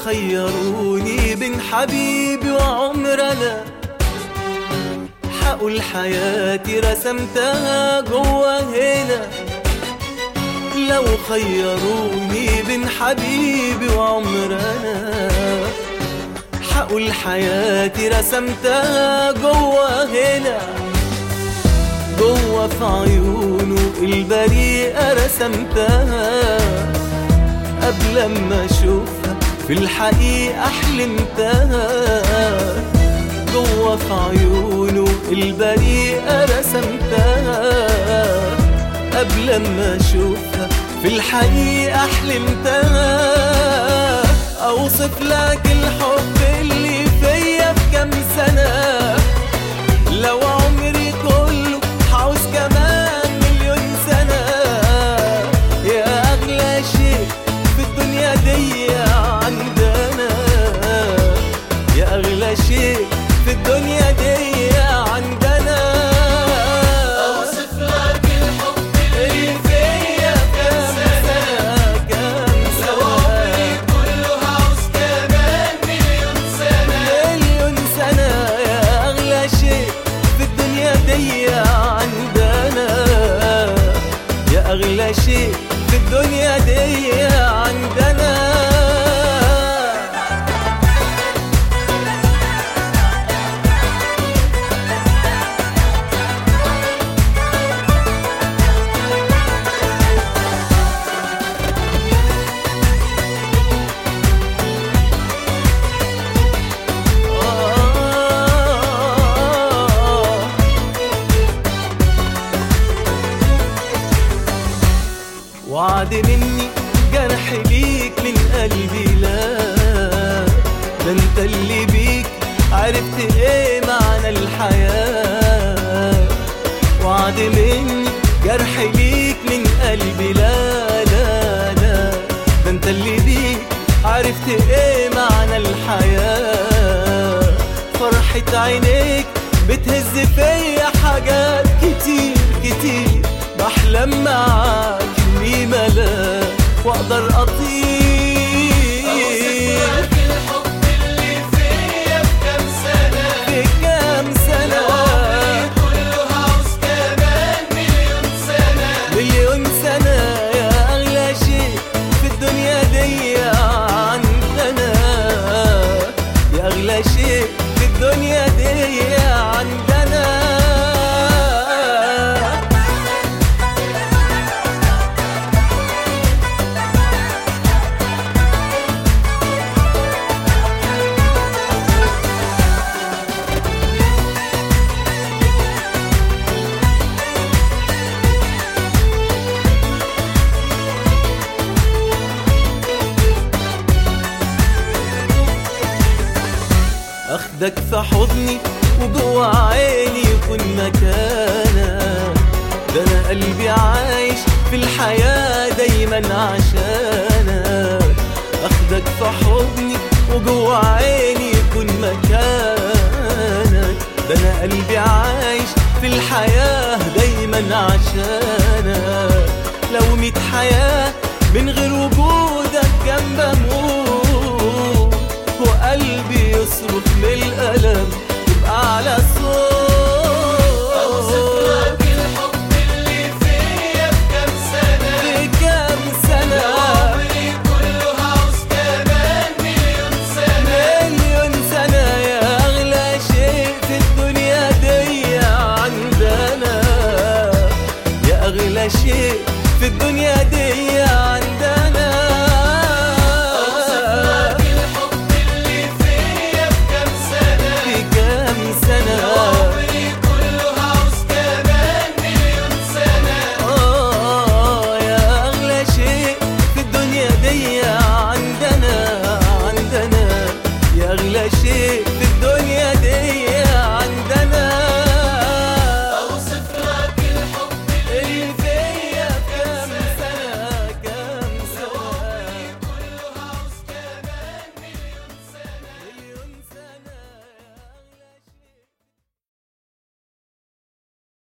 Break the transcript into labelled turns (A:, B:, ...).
A: خيروني بين حبيبي وعمرنا حقول حياتي رسمتها جوا هنا لو خيروني بين حبيبي وعمرنا حقول حياتي رسمتها جوا هنا جوا في عيونه البريئة رسمتها قبل ما اشوفها في الحقيقة حلمتها جوا في عيونه البريئة رسمتها قبل ما اشوفها في الحقيقة حلمتها اوصف لك الحب اللي فيا في كام سنة لو عمري كله حعوز كمان مليون سنة يا أغلى شيء في الدنيا دي عندنا يا أغلى شيء في الدنيا دي عندنا
B: أوصف لك الحب
A: اللي فيا كام سنة كام
B: لو عمري
A: سنة
B: كله هعوز كمان مليون سنة
A: مليون سنة يا أغلى شيء في الدنيا دي عندنا يا أغلى شيء في الدنيا دي عندنا آه وعد مني جرح ليك من قلبي لا ده انت اللي بيك عرفت ايه معنى الحياة وعد مني جرح ليك من قلبي لا لا لا ده انت اللي بيك عرفت ايه معنى الحياة فرحة عينيك بتهز فيا حاجات كتير كتير بحلم معاك اني ملاك واقدر اطير
B: أوصف لك الحب اللي فيا في كام سنة
A: في كام سنة
B: لو عمري كله هعوز كمان مليون سنة
A: مليون سنة يا أغلى شيء في الدنيا دي عندنا يا أغلى شيء في الدنيا دي عندنا اخدك في حضني وجوا عيني يكون مكانك ده انا قلبي عايش في الحياة دايما عشانك اخدك في حضني وجوا عيني يكون مكانك ده انا قلبي عايش في الحياة دايما عشانك لو ميت حياة من غير وجودك جنب اموت وقلبي يصرخ من الألم يبقى على صوت